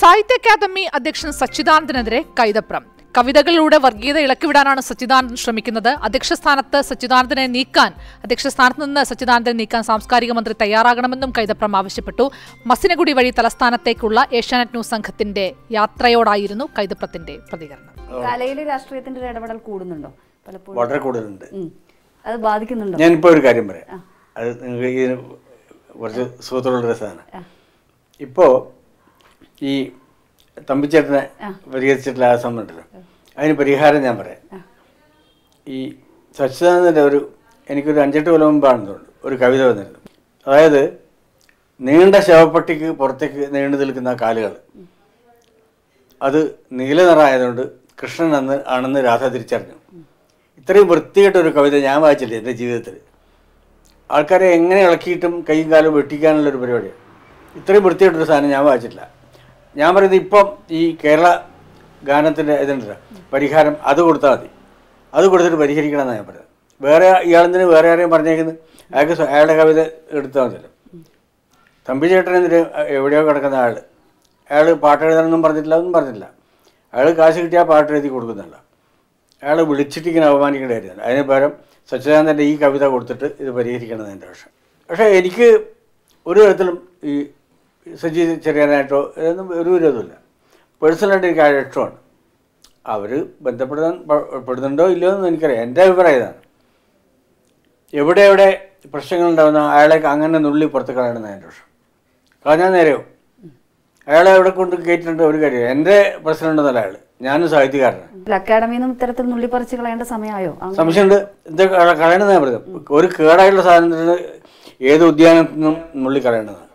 സാഹിത്യ അക്കാദമി അധ്യക്ഷൻ സച്ചിദാനന്ദനെതിരെ കൈതപ്രം കവിതകളിലൂടെ വർഗീയത ഇളക്കിവിടാനാണ് സച്ചിദാനന്ദൻ ശ്രമിക്കുന്നത് അധ്യക്ഷ സ്ഥാനത്ത് സച്ചിദാനന്ദനെ നീക്കാൻ അധ്യക്ഷ സ്ഥാനത്ത് നിന്ന് സച്ചിദാനന്ദനെ നീക്കാൻ സാംസ്കാരിക മന്ത്രി തയ്യാറാകണമെന്നും കൈതപ്രം ആവശ്യപ്പെട്ടു മസിനഗുഡി വഴി തലസ്ഥാനത്തേക്കുള്ള ഏഷ്യാനെറ്റ് ന്യൂസ് സംഘത്തിന്റെ യാത്രയോടായിരുന്നു കൈതപ്രത്തിന്റെ പ്രതികരണം കലയിൽ രാഷ്ട്രീയത്തിന്റെ ഒരു ഇടപെടൽ കൂടുന്നുണ്ടോ പലപ്പോഴും വളരെ കൂടുതലുണ്ട് ഉം. അത് ബാധിക്കുന്നുണ്ടോ ഞാനിപ്പോൾ ഒരു കാര്യം പറയാം അത് നിങ്ങൾക്ക് ഈ കുറച്ച് സുഹൃത്തുക്കളുടെ രസമാണ് ഇപ്പോൾ ഈ തമ്പിച്ചേട്ടനെ പരിഹരിച്ചിട്ടുള്ള ആ സംബന്ധമുണ്ടല്ലോ അതിന് പരിഹാരം ഞാൻ പറയാം ഈ സച്ചിദാനന്ദൻ്റെ ഒരു എനിക്കൊരു അഞ്ചെട്ട് കൊല്ലം മുമ്പാണെന്ന് തോന്നുന്നു ഒരു കവിത വന്നിരുന്നു അതായത് നീണ്ട ശവപ്പെട്ടിക്ക് പുറത്തേക്ക് നീണ്ടു നിൽക്കുന്ന കാലുകൾ അത് നീല നിറമായതുകൊണ്ട് കൃഷ്ണൻ അന്ന് ആണെന്ന് രാധ തിരിച്ചറിഞ്ഞു ഇത്രയും വൃത്തികെട്ട ഒരു കവിത ഞാൻ വായിച്ചില്ല എൻ്റെ ജീവിതത്തിൽ ആൾക്കാരെ എങ്ങനെ ഇളക്കിയിട്ടും കൈയും കാലും വെട്ടിക്കാനുള്ള ഒരു പരിപാടിയാണ് ഇത്രയും വൃത്തികെട്ടൊരു സാധനം ഞാൻ വായിച്ചിട്ടില്ല ഞാൻ പറയുന്നത് ഇപ്പം ഈ കേരള ഗാനത്തിൻ്റെ ഇതുണ്ടല്ലോ പരിഹാരം അത് കൊടുത്താൽ മതി അത് കൊടുത്തിട്ട് പരിഹരിക്കണം എന്നാണ് ഞാൻ പറയുന്നത് വേറെ ഇയാളെന്തിന് വേറെ ആരെയും പറഞ്ഞേക്കുന്നത് അയാൾക്ക് സ്വ- അയാളുടെ കവിത എടുത്താൽ മതിയല്ലോ തമ്പി ചേട്ടൻ എന്തിന് എവിടെയോ കിടക്കുന്ന ആൾ അയാൾ പാട്ട് എഴുതാനൊന്നും പറഞ്ഞിട്ടില്ല ഒന്നും പറഞ്ഞിട്ടില്ല അയാൾ കാശ് കിട്ടിയാൽ പാട്ട് എഴുതി കൊടുക്കുന്നില്ല അയാൾ വിളിച്ചിട്ട് ഇങ്ങനെ അപമാനിക്കേണ്ടതായിരുന്നു അതിന് പകരം സച്ചിദാനന്ദൻ്റെ ഈ കവിത കൊടുത്തിട്ട് ഇത് പരിഹരിക്കണം എൻ്റെ പക്ഷം പക്ഷേ എനിക്ക് ഒരു തരത്തിലും ഈ സജി ചെറിയാനായിട്ടോ ഇതൊന്നും ഒരു വിരോധമില്ല പേഴ്സണലായിട്ട് എനിക്ക് അയാൾ ഇഷ്ടമാണ് അവർ ബന്ധപ്പെടാൻ പ- പെടുന്നുണ്ടോ ഇല്ലയോ എന്ന് എനിക്കറിയാം എൻ്റെ അഭിപ്രായം ഇതാണ് എവിടെ എവിടെ പ്രശ്നങ്ങളുണ്ടാകുന്ന അയാളെ അങ്ങനെ നുള്ളി പുറത്ത് കളയണമെന്ന് എൻ്റെ പക്ഷം കളഞ്ഞാൽ നേരെയോ അയാളെ എവിടെ കൊണ്ട് കയറ്റിട്ടുണ്ട് ഒരു കാര്യം എൻ്റെ പ്രശ്നമുണ്ടെന്നല്ല അയാൾ ഞാനും സാഹിത്യകാരനാണ് അക്കാഡമിയിൽ നിന്നും ഇത്തരത്തിൽ നുള്ളിപ്പറിച്ച് കളയേണ്ട സമയമായോ അങ്ങനെ സംശയമുണ്ട് എന്താ കളയണമെന്ന് ഞാൻ പറയുന്നത് ഒരു കേടായിട്ടുള്ള സാധനത്തിന് ഏത് ഉദ്യാനത്തിൽ നിന്നും നുള്ളി കളയേണ്ടതാണ്